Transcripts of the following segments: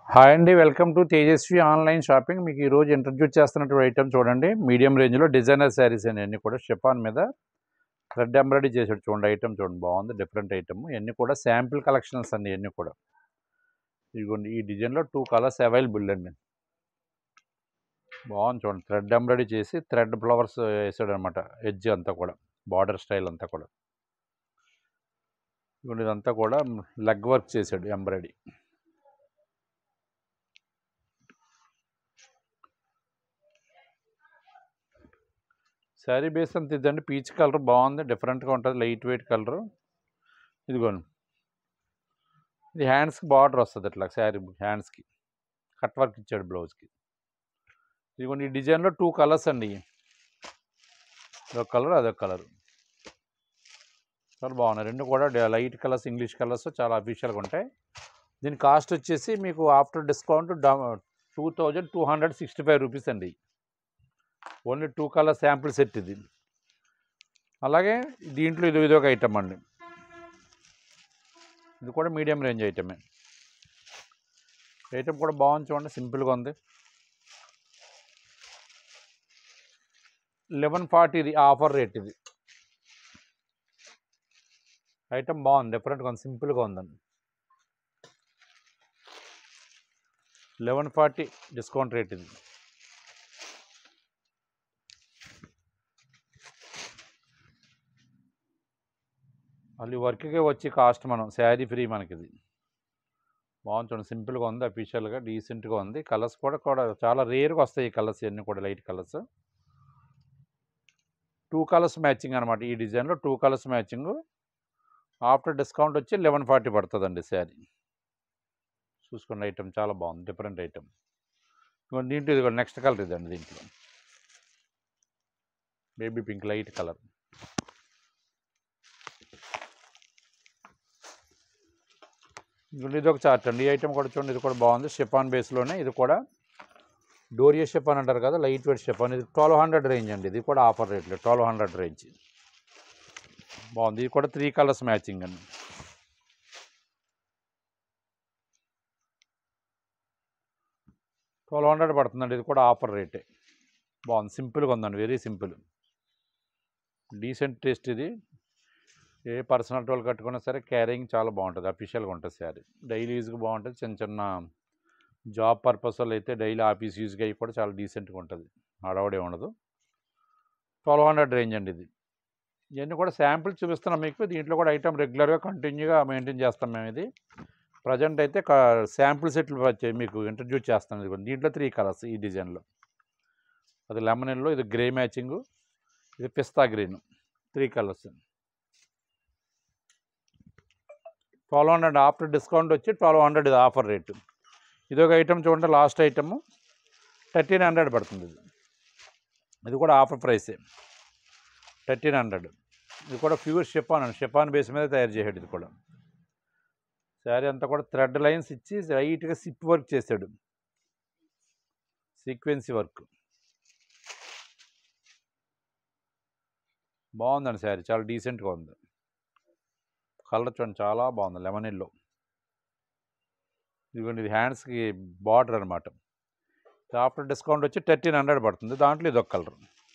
hi అండి welcome to Tejaswi online shopping మీకు ఈరోజు ఇంట్రడ్యూస్ చేస్తున్నటువంటి ఐటమ్ చూడండి మీడియం రేంజ్లో డిజైనర్ శారీస్ అని అన్నీ కూడా షిఫాన్ మీద థ్రెడ్ ఎంబ్రాయిడరీ చేసాడు చూడండి ఐటమ్ చూడండి బాగుంది డిఫరెంట్ ఐటమ్ ఇవన్నీ కూడా శాంపిల్ కలెక్షన్స్ అండి ఇవన్నీ కూడా ఇదిగోండి ఈ డిజైన్లో టూ కలర్స్ అవైలబుల్ అండి బాగుంది చూడండి థ్రెడ్ ఎంబ్రాయిడరీ చేసి థ్రెడ్ ఫ్లవర్స్ వేసాడు అనమాట ఎడ్జ్ అంతా కూడా బార్డర్ స్టైల్ అంతా కూడా ఇదిగోండి ఇదంతా కూడా లెగ్ వర్క్ చేశాడు ఎంబ్రాయిడరీ శారీ బేస్ అంత ఇదండి పీచ్ కలర్ బాగుంది డిఫరెంట్గా ఉంటుంది లైట్ వెయిట్ కలర్ ఇదిగోండి ఇది హ్యాండ్స్కి బార్డర్ వస్తుంది ఇట్లా శారీ హ్యాండ్స్కి కట్ వర్క్ ఇచ్చాడు బ్లౌజ్కి ఇదిగోండి ఈ డిజైన్లో టూ కలర్స్ అండి ఇదొక కలర్ అదొక కలర్ చాలా బాగున్నాయి రెండు కూడా లైట్ కలర్స్ ఇంగ్లీష్ కలర్స్ చాలా అఫీషియల్గా ఉంటాయి దీని కాస్ట్ వచ్చేసి మీకు after discount two thousand two hundred sixty five rupees అండి only two colour sample set ఇది అలాగే దీంట్లో ఇది ఇది ఒక ఐటమ్ అండి ఇది కూడా మీడియం రేంజ్ ఐటమే ఐటమ్ కూడా బాగుంది చూడండి సింపుల్గా ఉంది లెవెన్ ఫార్టీ ఇది ఆఫర్ రేట్ ఇది ఐటమ్ బాగుంది డిఫరెంట్గా ఉంది సింపుల్గా ఉందండి లెవెన్ ఫార్టీ డిస్కౌంట్ రేట్ ఇది మళ్ళీ వర్క్కే వచ్చి కాస్ట్ మనం శారీ ఫ్రీ మనకి ఇది బాగుంది చూడండి సింపుల్గా ఉంది అఫీషియల్గా డీసెంట్గా ఉంది కలర్స్ కూడా కూడా చాలా రేర్గా వస్తాయి ఈ కలర్స్ ఇవన్నీ కూడా light colours two colours matching అనమాట ఈ డిజైన్లో two colours matching after discount వచ్చి లెవెన్ ఫార్టీ పడుతుందండి శారీ చూసుకోండి ఐటమ్ చాలా బాగుంది డిఫరెంట్ ఐటమ్ దీంట్లో ఇది నెక్స్ట్ కలర్ ఇదండి దీంట్లో బేబీ పింక్ లైట్ కలర్ ఇది ఒక చార్ట్ అండి ఈ ఐటమ్ కూడా చూడండి ఇది కూడా బాగుంది షిఫాన్ బేస్లోనే ఇది కూడా డోరియా షిఫాన్ అంటారు కదా లైట్ వెయిట్ షిఫాన్ ఇది ట్వెల్వ్ హండ్రెడ్ రేంజ్ అండి ఇది కూడా ఆఫర్ రేట్లో ట్వెల్వ్ హండ్రెడ్ రేంజ్ బాగుంది ఇది కూడా త్రీ కలర్స్ మ్యాచింగ్ అండి ట్వెల్వ్ హండ్రెడ్ పడుతుందండి ఇది కూడా ఆఫర్ రేటే బాగుంది సింపుల్గా ఉందండి వెరీ సింపుల్ డీసెంట్ టేస్ట్ ఇది ఏ పర్సనల్ టోల్ కట్టుకున్నా సరే క్యారింగ్ చాలా బాగుంటుంది అఫీషియల్గా ఉంటుంది శారీ డైలీ యూజ్గా బాగుంటుంది చిన్న చిన్న జాబ్ పర్పస్ వల్ల అయితే డైలీ ఆఫీస్ యూజ్గా అయ్యి కూడా చాలా డీసెంట్గా ఉంటుంది హడావుడే ఉండదు ట్వెల్వ్ హండ్రెడ్ రేంజ్ అండి ఇది ఇవన్నీ కూడా శాంపిల్ చూపిస్తున్నాం మీకు దీంట్లో కూడా ఐటమ్ రెగ్యులర్గా కంటిన్యూగా మెయింటైన్ చేస్తాం మేము ఇది ప్రజెంట్ అయితే శాంపిల్ సెట్లు వచ్చాయి మీకు ఇంట్రడ్యూస్ చేస్తాం ఇది దీంట్లో త్రీ కలర్స్ ఈ డిజైన్లో అది లెమన్ ఎల్లో ఇది గ్రే మ్యాచింగు ఇది పిస్తా green three colours twelve hundred after discount వచ్చి ట్వెల్వ్ హండ్రెడ్ ఇది ఆఫర్ రేటు ఇది ఒక ఐటమ్ చూడండి లాస్ట్ ఐటమ్ థర్టీన్ హండ్రెడ్ పడుతుంది ఇది ఇది కూడా ఆఫర్ ప్రైసే థర్టీన్ హండ్రెడ్ ఇది కూడా ప్యూర్ షిఫాన్ అండి షిఫాన్ బేస్ మీద తయారు చేసాడు ఇది కూడా శారీ అంతా కూడా థ్రెడ్ లైన్స్ ఇచ్చి లైట్గా సిప్ వర్క్ చేశాడు సీక్వెన్సీ వర్క్ బాగుందండి శారీ చాలా డీసెంట్గా ఉంది కలర్ చూడండి చాలా బాగుంది లెమన్ ఎల్లో ఇదిగోండి ఇది హ్యాండ్స్కి బార్డర్ అనమాట ఆఫ్టర్ డిస్కౌంట్ వచ్చి థర్టీన్ హండ్రెడ్ పడుతుంది దాంట్లో ఇది ఒక కలర్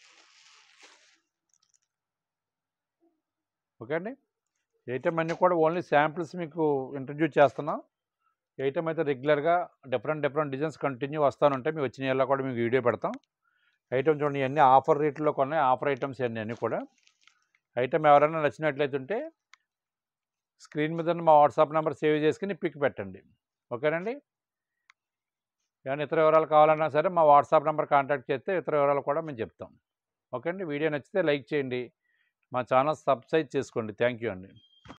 ఓకే అండి ఐటమ్ అన్నీ కూడా ఓన్లీ శాంపిల్స్ మీకు ఇంట్రడ్యూస్ చేస్తున్నాం ఐటమ్ అయితే రెగ్యులర్గా డిఫరెంట్ డిఫరెంట్ డిజైన్స్ కంటిన్యూ వస్తానుంటాయి మీకు వచ్చిన ఎలా కూడా మీకు వీడియో పెడతాం ఐటమ్ చూడండి ఇవన్నీ ఆఫర్ రేట్లో కొన్నాయి ఆఫర్ ఐటమ్స్ ఇవన్నీ అన్నీ కూడా ఐటమ్ ఎవరైనా నచ్చినట్లయితే ఉంటే స్క్రీన్ మీద మా వాట్సాప్ నెంబర్ సేవ్ చేసుకుని పిక్ పెట్టండి ఓకేనండి ఏమైనా ఇతర వివరాలు కావాలన్నా సరే మా వాట్సాప్ నెంబర్ కాంటాక్ట్ చేస్తే ఇతర వివరాలు కూడా మేము చెప్తాం ఓకే అండి వీడియో నచ్చితే లైక్ చేయండి మా ఛానల్ సబ్స్క్రైబ్ చేసుకోండి థ్యాంక్ యూ అండి